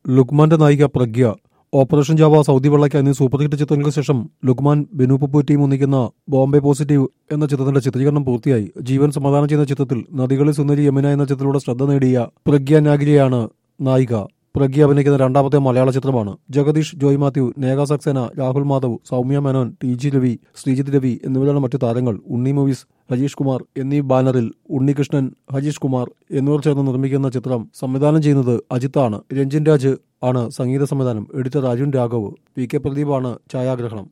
ലുക്മാന്റെ നായിക Pragya operation Java Saudi Vellakka എന്നീ super hit ചിത്രങ്ങൾക്ക് ശേഷം ലുക്മാൻ ബെനു പപ്പു ടീം ഒന്നിക്കുന്ന ബോംബെ പോസിറ്റീവ് എന്ന ചിത്രത്തിന്റെ ചിത്രീകരണം പൂർത്തിയായി ജീവൻ സമാധാനം ചെയ്യുന്ന ചിത്രത്തിൽ നദികളിൽ സുന്ദരി യമുന എന്ന ചിത്രത്തിലൂടെ ശ്രദ്ധ നേടിയ പ്രഗ്യ നാഗിരിയാണ് നായിക പ്രഗ്യ അഭിനയിക്കുന്ന രണ്ടാമത്തെ മലയാള ചിത്രമാണ് Jagadish Joy Mathew Neka Saxena Rahul Madhav Soumya Menon T G Ravi Sreejith Ravi എന്നിവരാണ് മറ്റു താരങ്ങൾ ഉണ്ണി മൂവീസ് ഹജീഷ് കുമാർ എന്നീ ബാനറിൽ ഉണ്ണികൃഷ്ണൻ ഹജീഷ് കുമാർ എന്നിവർ ചേർന്ന് നിർമ്മിക്കുന്ന ചിത്രം സംവിധാനം ചെയ്യുന്നത് അജിത്താണ് രഞ്ജിൻ രാജ് ആണ് സംഗീത സംവിധാനം editor Arun Raghav P K പ്രദീപാണ് ഛായാഗ്രഹണം